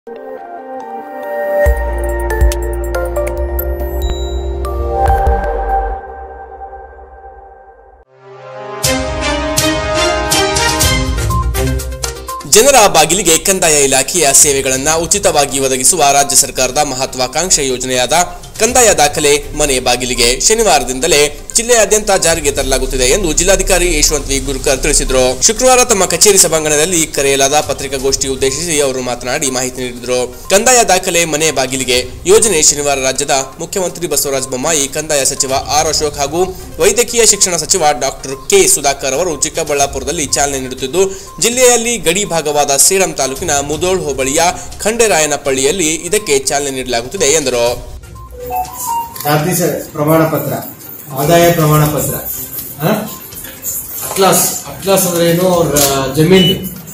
ಜನರ ಬಾಗಿಲಿಗೆ ಕಂದಾಯ ಇಲಾಖೆಯ ಸೇವೆಗಳನ್ನು ಉಚಿತವಾಗಿ ಒದಗಿಸುವ ರಾಜ್ಯ ಸರ್ಕಾರದ ಮಹತ್ವಾಕಾಂಕ್ಷೆ ಯೋಜನೆಯಾದ ಕಂದಾಯ ದಾಖಲೆ ಮನೆ ಬಾಗಿಲಿಗೆ ಶನಿವಾರದಿಂದಲೇ ಜಿಲ್ಲೆಯಾದ್ಯಂತ ಜಾರಿಗೆ ತರಲಾಗುತ್ತಿದೆ ಎಂದು ಜಿಲ್ಲಾಧಿಕಾರಿ ಯಶವಂತ್ ವಿ ಗುರುಕರ್ ತಿಳಿಸಿದರು ಶುಕ್ರವಾರ ತಮ್ಮ ಕಚೇರಿ ಸಭಾಂಗಣದಲ್ಲಿ ಕರೆಯಲಾದ ಪತ್ರಿಕಾಗೋಷ್ಠಿ ಉದ್ದೇಶಿಸಿ ಅವರು ಮಾತನಾಡಿ ಮಾಹಿತಿ ನೀಡಿದರು ಕಂದಾಯ ದಾಖಲೆ ಮನೆ ಬಾಗಿಲಿಗೆ ಯೋಜನೆ ಶನಿವಾರ ರಾಜ್ಯದ ಮುಖ್ಯಮಂತ್ರಿ ಬಸವರಾಜ ಬೊಮ್ಮಾಯಿ ಕಂದಾಯ ಸಚಿವ ಆರ್ ಅಶೋಕ್ ಹಾಗೂ ವೈದ್ಯಕೀಯ ಶಿಕ್ಷಣ ಸಚಿವ ಡಾಕ್ಟರ್ ಕೆ ಸುಧಾಕರ್ ಅವರು ಚಿಕ್ಕಬಳ್ಳಾಪುರದಲ್ಲಿ ಚಾಲನೆ ನೀಡುತ್ತಿದ್ದು ಜಿಲ್ಲೆಯಲ್ಲಿ ಗಡಿ ಭಾಗವಾದ ಸೇಡಂ ತಾಲೂಕಿನ ಮುದೋಳ್ ಹೋಬಳಿಯ ಖಂಡೇರಾಯನಪಳ್ಳಿಯಲ್ಲಿ ಇದಕ್ಕೆ ಚಾಲನೆ ನೀಡಲಾಗುತ್ತಿದೆ ಎಂದರು ಜಾತಿ ಸ- ಪ್ರಮಾಣ ಪತ್ರ ಆದಾಯ ಪ್ರಮಾಣ ಪತ್ರ ಹ? ಅಟ್ಲಾಸ್ ಅಟ್ಲಾಸ್ ಅಂದ್ರೆ ಏನು ಅವ್ರ ಜಮೀನ್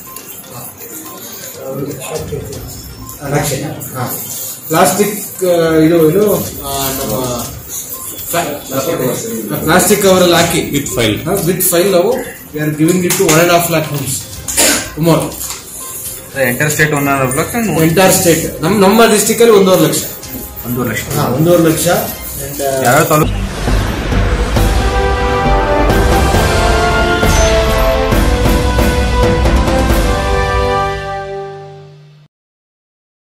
ನಕ್ಷೆ ಹ. ಪ್ಲಾಸ್ಟಿಕ್ ಆ, ಇದು ಇದು ಆ, ನಮ್ಮ ಪ್ಲಾಸ್ಟಿಕ್ ಕವರಲ್ಲಿ ಹಾಕಿ ವಿತ್ ಫೈಲ್ ವಿತ್ ಫೈಲ್ ನಾವು we are giving it to one and half lakh homes tomorrow entire state one and lakh entire state ನಮ್ ನಮ್ಮ ಡಿಸ್ಟಿಕ್ ಅಲ್ಲಿ ಒಂದೂವರೆ ಲಕ್ಷ ಒಂದೂವರೆ ಲಕ್ಷ ಹಾ, ಒಂದೂವರೆ ಲಕ್ಷ ಅಂಡ್ ಯಾವ್ಯಾವ ತಾಲೂಕು